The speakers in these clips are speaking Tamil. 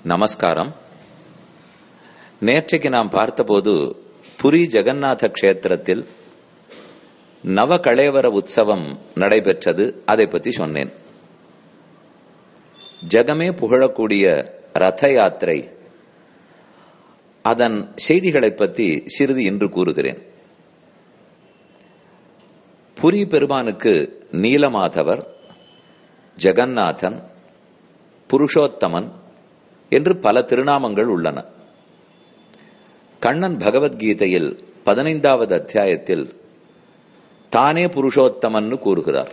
நமஸ்காரம் நேற்றைக்கு நாம் பார்த்தபோது புரி ஜெகநாத கஷேத்திரத்தில் நவ களேவர உற்சவம் நடைபெற்றது அதை பற்றி சொன்னேன் ஜெகமே புகழக்கூடிய ரத யாத்திரை அதன் செய்திகளை பற்றி சிறிது இன்று கூறுகிறேன் புரி பெருமானுக்கு நீலமாதவர் ஜெகநாதன் புருஷோத்தமன் என்று பல திருநாமங்கள் உள்ளன கண்ணன் பகவத்கீதையில் பதினைந்தாவது அத்தியாயத்தில் தானே புருஷோத்தமன் கூறுகிறார்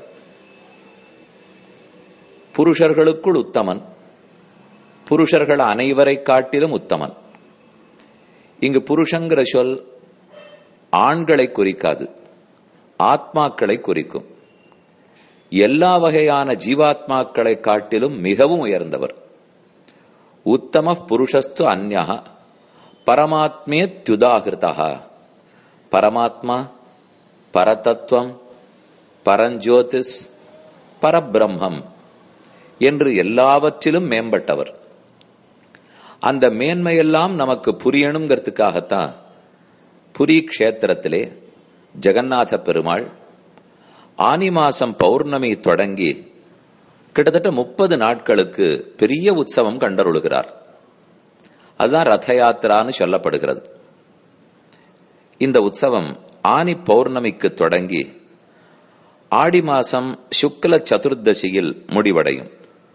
புருஷர்களுக்குள் உத்தமன் புருஷர்கள் அனைவரை காட்டிலும் உத்தமன் இங்கு புருஷங்கிற சொல் ஆண்களை குறிக்காது ஆத்மாக்களை குறிக்கும் எல்லா வகையான ஜீவாத்மாக்களை காட்டிலும் மிகவும் உயர்ந்தவர் உத்தம புருஷஸ்து அந்யா பரமாத்மே தியுதாகிருதா பரமாத்மா பரதத்துவம் பரஞ்சோதிஸ் பரபிரம்மம் என்று எல்லாவற்றிலும் மேம்பட்டவர் அந்த மேன்மையெல்லாம் நமக்கு புரியணுங்கிறதுக்காகத்தான் புரி கஷேத்திரத்திலே ஜெகநாத பெருமாள் ஆனி மாசம் பௌர்ணமி தொடங்கி கிட்டத்தட்ட முப்பது நாட்களுக்கு பெரிய உற்சவம் கண்டருளுகிறார் அதுதான் ரத யாத்திரான்னு சொல்லப்படுகிறது இந்த உற்சவம் ஆனி பௌர்ணமிக்கு தொடங்கி ஆடி மாசம் சுக்ல சதுர்தசியில் முடிவடையும்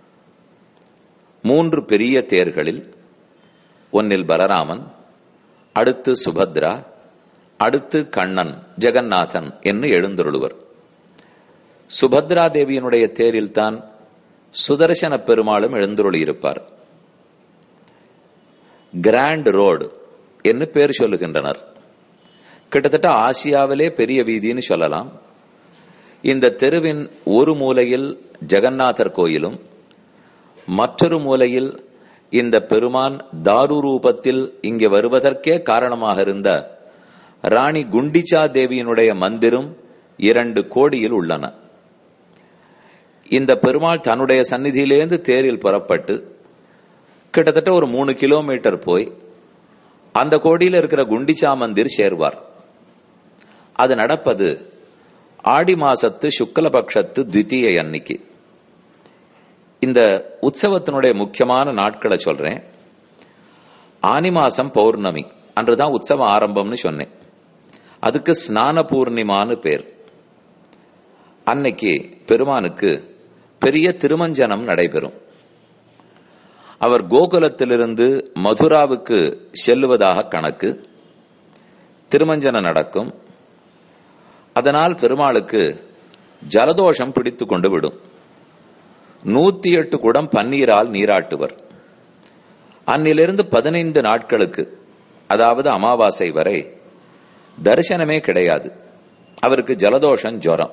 மூன்று பெரிய தேர்களில் ஒன்னில் பலராமன் அடுத்து சுபத்ரா அடுத்து கண்ணன் ஜெகநாதன் என்று எழுந்தருளுவர் சுபத்ரா தேவியினுடைய தேரில்தான் சுதர்சன பெருமாளும் எழுந்தருளியிருப்பார் கிராண்ட் ரோடு என்று பேர் சொல்லுகின்றனர் கிட்டத்தட்ட ஆசியாவிலே பெரிய வீதின்னு சொல்லலாம் இந்த தெருவின் ஒரு மூலையில் ஜெகநாதர் கோயிலும் மற்றொரு மூலையில் இந்த பெருமான் தாரு ரூபத்தில் இங்கே வருவதற்கே காரணமாக இருந்த ராணி குண்டிச்சா தேவியினுடைய மந்திரும் இரண்டு கோடியில் உள்ளன இந்த பெருமாள் தன்னுடைய சந்நிதியிலேருந்து தேரில் புறப்பட்டு கிட்டத்தட்ட ஒரு மூணு கிலோமீட்டர் போய் அந்த கோடியில் இருக்கிற குண்டிச்சா மந்திர் சேர்வார் அது நடப்பது ஆடி மாசத்து சுக்லபக்ஷத்து த்விதீய அன்னைக்கு இந்த உற்சவத்தினுடைய முக்கியமான நாட்களை சொல்றேன் ஆனி மாசம் பௌர்ணமி அன்றுதான் உற்சவம் ஆரம்பம்னு சொன்னேன் அதுக்கு ஸ்நான பூர்ணிமான்னு பேர் அன்னைக்கு பெருமானுக்கு பெரிய திருமஞ்சனம் நடைபெறும் அவர் கோகுலத்திலிருந்து மதுராவுக்கு செல்லுவதாக கணக்கு திருமஞ்சனம் நடக்கும் அதனால் பெருமாளுக்கு ஜலதோஷம் பிடித்து கொண்டு விடும் நூத்தி எட்டு குடம் பன்னீரால் நீராட்டுவர் அன்னிலிருந்து பதினைந்து நாட்களுக்கு அதாவது அமாவாசை வரை தரிசனமே கிடையாது அவருக்கு ஜலதோஷம் ஜுரம்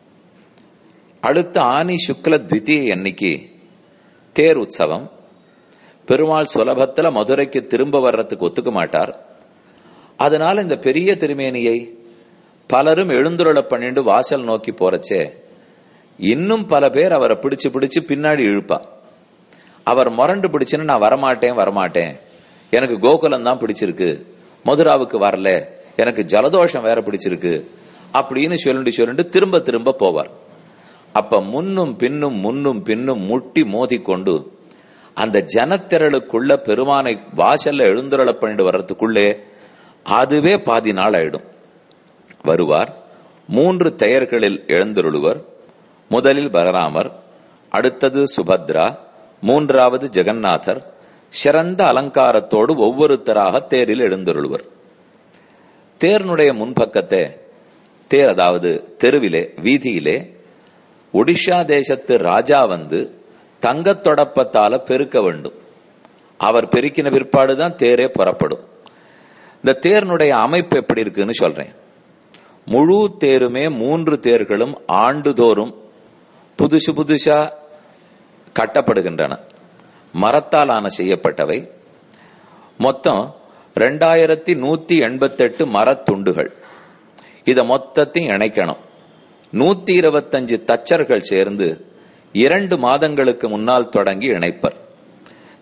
அடுத்த ஆனி சுக்ல த்விதீய அன்னைக்கு தேர் உற்சவம் பெருமாள் சுலபத்துல மதுரைக்கு திரும்ப வர்றதுக்கு ஒத்துக்க மாட்டார் அதனால இந்த பெரிய திருமேனியை பலரும் எழுந்துருள பண்ணிட்டு வாசல் நோக்கி போறச்சே இன்னும் பல பேர் அவரை பிடிச்சு பிடிச்சு பின்னாடி இழுப்பா அவர் முரண்டு பிடிச்சுன்னு நான் வரமாட்டேன் வரமாட்டேன் எனக்கு கோகுலம் தான் பிடிச்சிருக்கு மதுராவுக்கு வரல எனக்கு ஜலதோஷம் வேற பிடிச்சிருக்கு அப்படின்னு சொல்லிட்டு சொல்லிட்டு திரும்ப திரும்ப போவார் அப்ப முன்னும் பின்னும் முன்னும் பின்னும் முட்டி மோதி கொண்டு அந்த ஜனத்திரளுக்குள்ள பெருமானை வாசல்ல எழுந்துருள பண்ணிட்டு வர்றதுக்குள்ளே அதுவே பாதி நாள் ஆயிடும் வருவார் மூன்று பெயர்களில் எழுந்தருளுவர் முதலில் பலராமர் அடுத்தது சுபத்ரா மூன்றாவது ஜெகநாதர் சிறந்த அலங்காரத்தோடு ஒவ்வொருத்தராக தேரில் எழுந்தருளுவர் தேர்னுடைய முன்பக்கத்தை தேர் அதாவது தெருவிலே வீதியிலே ஒடிஷா தேசத்து ராஜா வந்து தங்கத் தொடப்பத்தால பெருக்க வேண்டும் அவர் பெருக்கின பிற்பாடுதான் தேரே புறப்படும் இந்த தேர்னுடைய அமைப்பு எப்படி இருக்குன்னு சொல்றேன் முழு தேருமே மூன்று தேர்களும் ஆண்டுதோறும் புதுசு புதுசா கட்டப்படுகின்றன மரத்தால் ஆன செய்யப்பட்டவை மொத்தம் ரெண்டாயிரத்தி நூத்தி எண்பத்தெட்டு மரத்துண்டுகள் இத மொத்தத்தையும் இணைக்கணும் நூத்தி இருபத்தஞ்சு தச்சர்கள் சேர்ந்து இரண்டு மாதங்களுக்கு முன்னால் தொடங்கி இணைப்பர்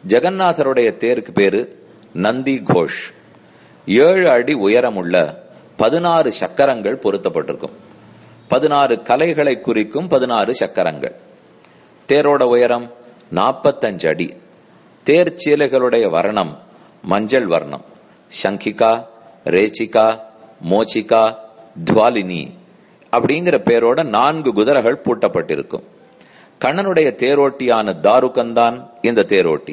ஜெகநாதருடைய தேருக்கு பேரு நந்தி கோஷ் ஏழு அடி உயரமுள்ள பதினாறு சக்கரங்கள் பொருத்தப்பட்டிருக்கும் பதினாறு கலைகளை குறிக்கும் பதினாறு சக்கரங்கள் தேரோட உயரம் நாற்பத்தஞ்சு அடி தேர் சீலைகளுடைய வர்ணம் மஞ்சள் வர்ணம் சங்கிகா ரேச்சிகா மோச்சிகா துவாலினி அப்படிங்கிற பேரோட நான்கு குதிரைகள் பூட்டப்பட்டிருக்கும் கண்ணனுடைய தேரோட்டியான தாருகந்தான் இந்த தேரோட்டி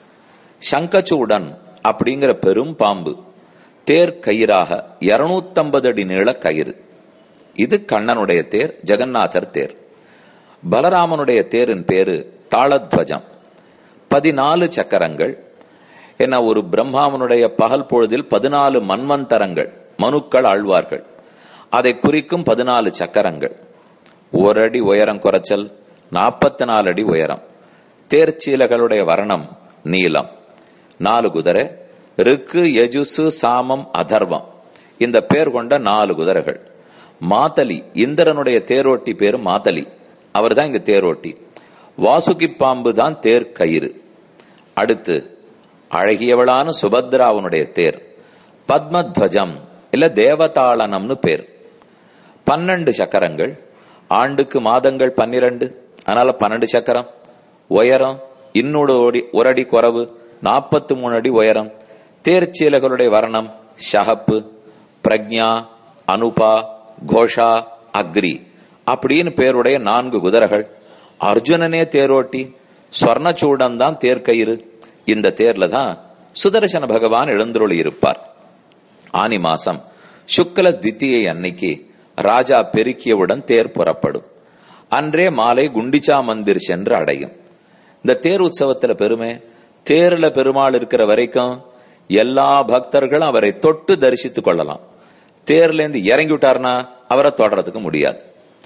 சங்கச்சூடன் அப்படிங்கிற பெரும் பாம்பு தேர் கயிறாக இருநூத்தம்பது அடி நீள கயிறு இது கண்ணனுடைய தேர் ஜெகநாதர் தேர் பலராமனுடைய தேரின் பேரு தாளத்வஜம் பதினாலு சக்கரங்கள் என ஒரு பிரம்மாவனுடைய பகல் பொழுதில் பதினாலு மன்வந்தரங்கள் மனுக்கள் ஆழ்வார்கள் அதை குறிக்கும் பதினாலு சக்கரங்கள் ஒரு அடி உயரம் குறைச்சல் நாற்பத்தி நாலு அடி உயரம் தேர்ச்சீலகளுடைய வர்ணம் நீலம் நாலு குதிரை ருக்கு யஜுசு சாமம் அதர்வம் இந்த பேர் கொண்ட நாலு குதிரைகள் மாத்தலி இந்திரனுடைய தேரோட்டி பேரு மாத்தலி அவர் தான் இங்க தேரோட்டி வாசுகி பாம்பு தான் தேர் கயிறு அடுத்து அழகியவளான சுபத்ராவனுடைய தேர் பத்மத்வஜம் இல்ல தேவதாளனம்னு பேர் பன்னெண்டு சக்கரங்கள் ஆண்டுக்கு மாதங்கள் பன்னிரண்டு அதனால பன்னெண்டு சக்கரம் உயரம் இன்னொரு அடி ஒரு அடி குறவு நாற்பத்தி மூணு அடி உயரம் தேர்ச்சீலகளுடைய வர்ணம் ஷஹப்பு பிரக்ஞா அனுபா கோஷா அக்ரி அப்படின்னு பேருடைய நான்கு குதிரைகள் அர்ஜுனனே தேரோட்டி ஸ்வர்ணச்சூடன் தான் தேர்க்கயிறு இந்த தேர்ல தான் சுதர்சன பகவான் எழுந்தருளி இருப்பார் ஆனி மாசம் சுக்ல தித்தியை அன்னைக்கு ராஜா பெருக்கியவுடன் தேர் புறப்படும் அன்றே மாலை குண்டிச்சா மந்திர் சென்று அடையும் இந்த தேர் உற்சவத்துல பெருமை தேர்ல பெருமாள் இருக்கிற வரைக்கும் எல்லா பக்தர்களும் அவரை தொட்டு தரிசித்துக் கொள்ளலாம் தேர்ல இருந்து இறங்கி விட்டார்னா அவரை தொடறதுக்கு முடியாது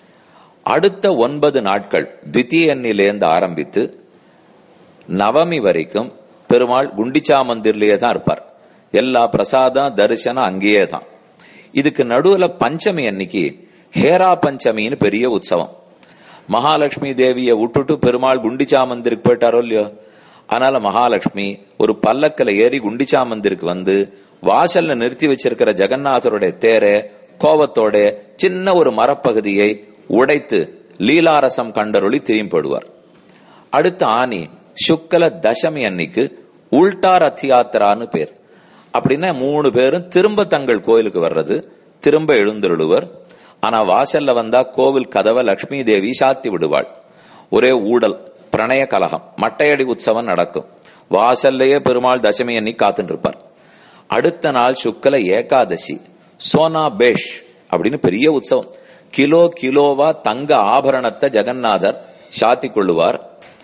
அடுத்த ஒன்பது நாட்கள் தித்தியன்னிலேருந்து ஆரம்பித்து நவமி வரைக்கும் பெருமாள் குண்டிச்சா மந்திர்லயே தான் இருப்பார் எல்லா பிரசாதம் தரிசனம் அங்கேயே தான் இதுக்கு நடுவுல பஞ்சமி அன்னைக்கு ஹேரா பஞ்சமின்னு பெரிய உற்சவம் மகாலட்சுமி தேவியை விட்டுட்டு பெருமாள் குண்டிச்சா மந்திருக்கு போயிட்டாரோ இல்லையோ அதனால மகாலட்சுமி ஒரு பல்லக்கில் ஏறி குண்டிச்சா மந்திருக்கு வந்து வாசல்ல நிறுத்தி வச்சிருக்கிற ஜெகநாதருடைய தேரை கோபத்தோட சின்ன ஒரு மரப்பகுதியை உடைத்து லீலாரசம் கண்டருளி திரும்பிடுவார் அடுத்த ஆனி சுக்கல தசமி அன்னைக்கு உல்டா ரத் யாத்திரான்னு பேர் அப்படின்னா மூணு பேரும் திரும்ப தங்கள் கோயிலுக்கு வர்றது திரும்ப எழுந்தருளுவர் ஆனா வாசல்ல வந்தா கோவில் கதவை லட்சுமி தேவி சாத்தி விடுவாள் ஒரே ஊடல் பிரணய கலகம் மட்டையடி உற்சவம் நடக்கும் வாசல்லையே பெருமாள் தசமி அன்னைக்கு காத்துட்டு இருப்பார் அடுத்த நாள் சுக்கல ஏகாதசி சோனா பேஷ் அப்படின்னு பெரிய உற்சவம் கிலோ கிலோவா தங்க ஆபரணத்தை ஜெகநாதர் சாத்தி கொள்ளுவார்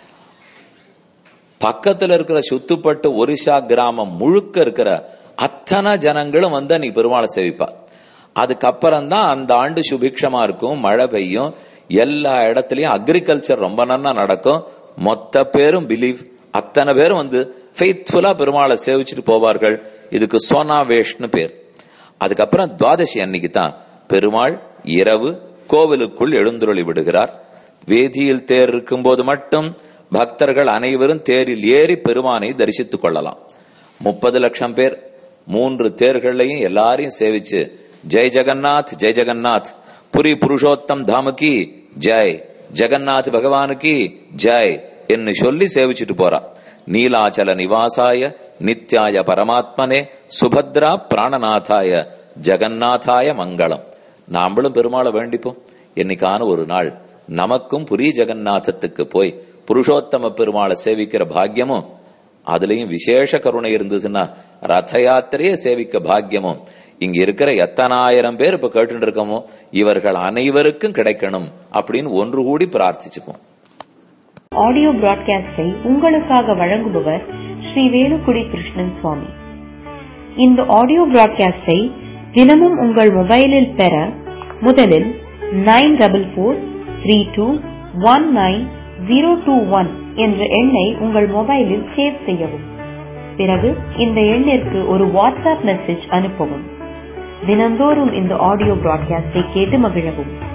பக்கத்துல இருக்கிற சுத்துப்பட்டு ஒரிசா கிராமம் முழுக்க இருக்கிற அத்தனை ஜனங்களும் வந்து அன்னைக்கு பெருமாளை சேவிப்பா அதுக்கப்புறம் தான் அந்த ஆண்டு சுபிக்ஷமா இருக்கும் மழை பெய்யும் எல்லா இடத்துலயும் அக்ரிகல்ச்சர் ரொம்ப நன்னா நடக்கும் மொத்த பேரும் பிலீவ் அத்தனை பேரும் வந்து ஃபெய்த்ஃபுல்லா பெருமாளை சேவிச்சுட்டு போவார்கள் இதுக்கு சோனா வேஷ்னு பேர் அதுக்கப்புறம் துவாதசி அன்னைக்கு தான் பெருமாள் இரவு கோவிலுக்குள் எழுந்துருளி விடுகிறார் வேதியில் தேர் இருக்கும்போது மட்டும் பக்தர்கள் அனைவரும் தேரில் ஏறி பெருமானை தரிசித்துக் கொள்ளலாம் முப்பது லட்சம் பேர் மூன்று தேர்களையும் எல்லாரையும் சேவிச்சு ஜெய் ஜெகநாத் ஜெய் ஜெகநாத் புரி புருஷோத்தம் தாமுக்கு ஜெய் ஜெகநாத் பகவானுக்கு ஜெய் என்று சொல்லி சேவிச்சுட்டு போறா நீலாச்சல நிவாசாய நித்யாய பரமாத்மனே சுபத்ரா பிராணநாதாய ஜெகநாதாய மங்களம் நாமளும் பெருமாளை வேண்டிப்போம் என்னைக்கான ஒரு நாள் நமக்கும் புரி ஜெகநாதத்துக்கு போய் புருஷோத்தம பெருமாளை சேவிக்கிற பாக்கியமும் அதுலயும் விசேஷ கருணை இருந்ததுன்னா ரத யாத்திரையே சேவிக்க பாக்கியமும் இங்க இருக்கிற எத்தனாயிரம் பேர் இப்ப கேட்டு இருக்கோமோ இவர்கள் அனைவருக்கும் கிடைக்கணும் அப்படின்னு ஒன்று கூடி பிரார்த்திச்சுப்போம் ஆடியோ பிராட்காஸ்டை உங்களுக்காக வழங்குபவர் ஸ்ரீ வேலுக்குடி கிருஷ்ணன் சுவாமி இந்த ஆடியோ பிராட்காஸ்டை தினமும் உங்கள் மொபைலில் பெற முதலில் nine double four three two one nine zero two one என்ற எண்ணை உங்கள் மொபைலில் சேவ் செய்யவும் பிறகு இந்த எண்ணிற்கு ஒரு வாட்ஸ்அப் மெசேஜ் அனுப்பவும் தினந்தோறும் இந்த ஆடியோ பிராட்காஸ்டை கேட்டு மகிழவும்